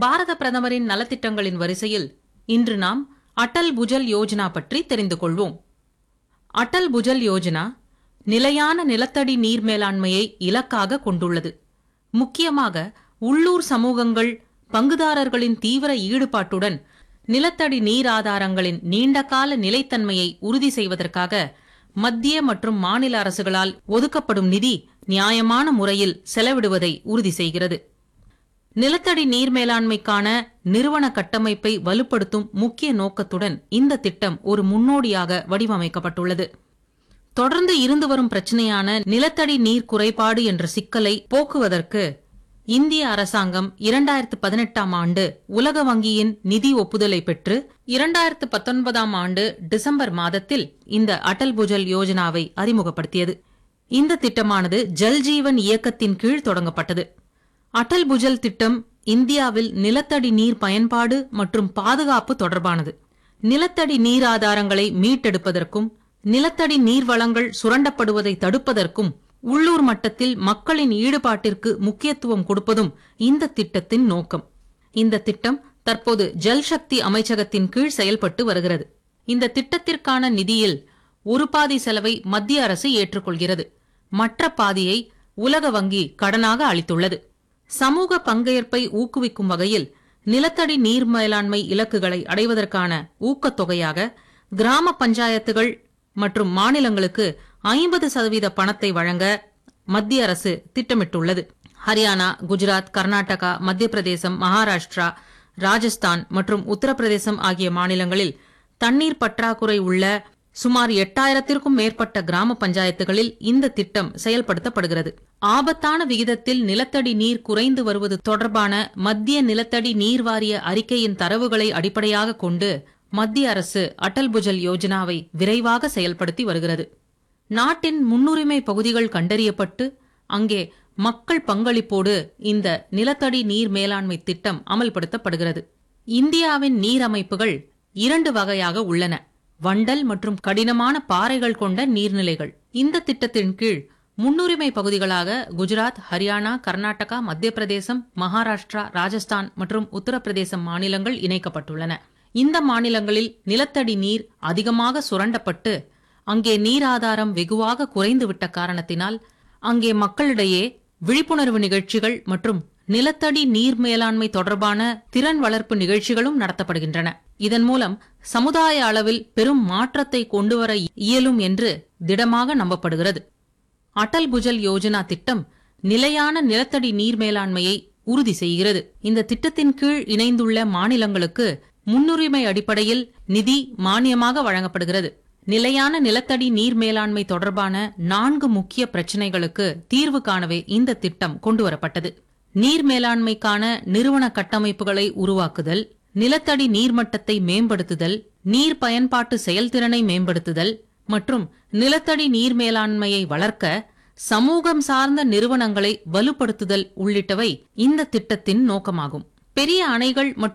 பாரத பிரதமரின் நலத்திட்டங்களின் வரிசையில் இன்று நாம் அடல் புஜல் யோஜனா பற்றி தெரிந்து கொள்வோம் அடல் புஜல் யோஜனா நிலையான நிலத்தடி நீர் மேலாண்மையை இலக்காக கொண்டுள்ளது முக்கியமாக உள்ளூர் சமூகங்கள் பங்குதாரர்களின் தீவிர ஈடுபாட்டுடன் நிலத்தடி நீர் ஆதாரங்களின் நீண்டகால நிலைத்தன்மையை உறுதி செய்வதற்காக மத்திய மற்றும் மாநில அரசுகளால் ஒதுக்கப்படும் நிதி நியாயமான முறையில் செலவிடுவதை உறுதி செய்கிறது நிலத்தடி நீர் மேலாண்மைக்கான நிறுவன கட்டமைப்பை வலுப்படுத்தும் முக்கிய நோக்கத்துடன் இந்த திட்டம் ஒரு முன்னோடியாக வடிவமைக்கப்பட்டுள்ளது தொடர்ந்து இருந்து வரும் பிரச்சனையான நிலத்தடி நீர் குறைபாடு என்ற சிக்கலை போக்குவதற்கு இந்திய அரசாங்கம் இரண்டாயிரத்து பதினெட்டாம் ஆண்டு உலக வங்கியின் நிதி ஒப்புதலை பெற்று இரண்டாயிரத்து பத்தொன்பதாம் ஆண்டு டிசம்பர் மாதத்தில் இந்த அடல் புஜல் யோஜனாவை அறிமுகப்படுத்தியது இந்த திட்டமானது ஜல் ஜீவன் இயக்கத்தின் கீழ் தொடங்கப்பட்டது அடல் புஜல் திட்டம் இந்தியாவில் நிலத்தடி நீர் பயன்பாடு மற்றும் பாதுகாப்பு தொடர்பானது நிலத்தடி நீர் ஆதாரங்களை மீட்டெடுப்பதற்கும் நிலத்தடி நீர் வளங்கள் சுரண்டப்படுவதை தடுப்பதற்கும் உள்ளூர் மட்டத்தில் மக்களின் ஈடுபாட்டிற்கு முக்கியத்துவம் கொடுப்பதும் இந்த திட்டத்தின் நோக்கம் இந்த திட்டம் தற்போது ஜல் சக்தி அமைச்சகத்தின் கீழ் செயல்பட்டு வருகிறது இந்த திட்டத்திற்கான நிதியில் ஒரு பாதி செலவை மத்திய அரசு ஏற்றுக்கொள்கிறது மற்ற பாதியை உலக வங்கி கடனாக அளித்துள்ளது சமூக பங்கேற்பை ஊக்குவிக்கும் வகையில் நிலத்தடி நீர் மேலாண்மை இலக்குகளை அடைவதற்கான ஊக்கத்தொகையாக கிராம பஞ்சாயத்துகள் மற்றும் மாநிலங்களுக்கு ஐம்பது சதவீத பணத்தை வழங்க மத்திய அரசு திட்டமிட்டுள்ளது ஹரியானா குஜராத் கர்நாடகா மத்திய பிரதேசம் மகாராஷ்டிரா ராஜஸ்தான் மற்றும் உத்தரப்பிரதேசம் ஆகிய மாநிலங்களில் தண்ணீர் பற்றாக்குறை உள்ள சுமார் எட்டாயிரத்திற்கும் மேற்பட்ட கிராம பஞ்சாயத்துகளில் இந்த திட்டம் செயல்படுத்தப்படுகிறது ஆபத்தான விகிதத்தில் நிலத்தடி நீர் குறைந்து வருவது தொடர்பான மத்திய நிலத்தடி நீர் வாரிய அறிக்கையின் தரவுகளை அடிப்படையாக கொண்டு மத்திய அரசு அடல் புஜல் யோஜனாவை விரைவாக செயல்படுத்தி வருகிறது நாட்டின் முன்னுரிமை பகுதிகள் கண்டறியப்பட்டு அங்கே மக்கள் பங்களிப்போடு இந்த நிலத்தடி நீர் மேலாண்மை திட்டம் அமல்படுத்தப்படுகிறது இந்தியாவின் நீர் அமைப்புகள் இரண்டு வகையாக உள்ளன வண்டல் மற்றும் கடினமான பாறைகள் கொண்ட நீர்நிலைகள் இந்த திட்டத்தின் கீழ் முன்னுரிமை பகுதிகளாக குஜராத் ஹரியானா கர்நாடகா மத்திய பிரதேசம் மகாராஷ்டிரா ராஜஸ்தான் மற்றும் உத்தரப்பிரதேசம் மாநிலங்கள் இணைக்கப்பட்டுள்ளன இந்த மாநிலங்களில் நிலத்தடி நீர் அதிகமாக சுரண்டப்பட்டு அங்கே நீர் ஆதாரம் வெகுவாக குறைந்துவிட்ட காரணத்தினால் அங்கே மக்களிடையே விழிப்புணர்வு நிகழ்ச்சிகள் மற்றும் நிலத்தடி நீர் மேலாண்மை தொடர்பான திறன் வளர்ப்பு நிகழ்ச்சிகளும் நடத்தப்படுகின்றன இதன் மூலம் சமுதாய அளவில் பெரும் மாற்றத்தை கொண்டுவர இயலும் என்று திடமாக நம்பப்படுகிறது அடல் புஜல் யோஜனா திட்டம் நிலையான நிலத்தடி நீர் மேலாண்மையை உறுதி செய்கிறது இந்த திட்டத்தின் கீழ் இணைந்துள்ள மாநிலங்களுக்கு முன்னுரிமை அடிப்படையில் நிதி மானியமாக வழங்கப்படுகிறது நிலையான நிலத்தடி நீர் மேலாண்மை தொடர்பான நான்கு முக்கிய பிரச்சினைகளுக்கு தீர்வு காணவே இந்த திட்டம் கொண்டுவரப்பட்டது நீர் மேலாண்மைக்கான நிறுவன கட்டமைப்புகளை உருவாக்குதல் நிலத்தடி நீர்மட்டத்தை மேம்படுத்துதல் நீர் பயன்பாட்டு செயல்திறனை மேம்படுத்துதல் மற்றும் நிலத்தடி நீர் மேலாண்மையை வளர்க்க சமூகம் சார்ந்த நிறுவனங்களை வலுப்படுத்துதல் உள்ளிட்டவை இந்த திட்டத்தின் நோக்கமாகும் பெரிய அணைகள் மற்றும்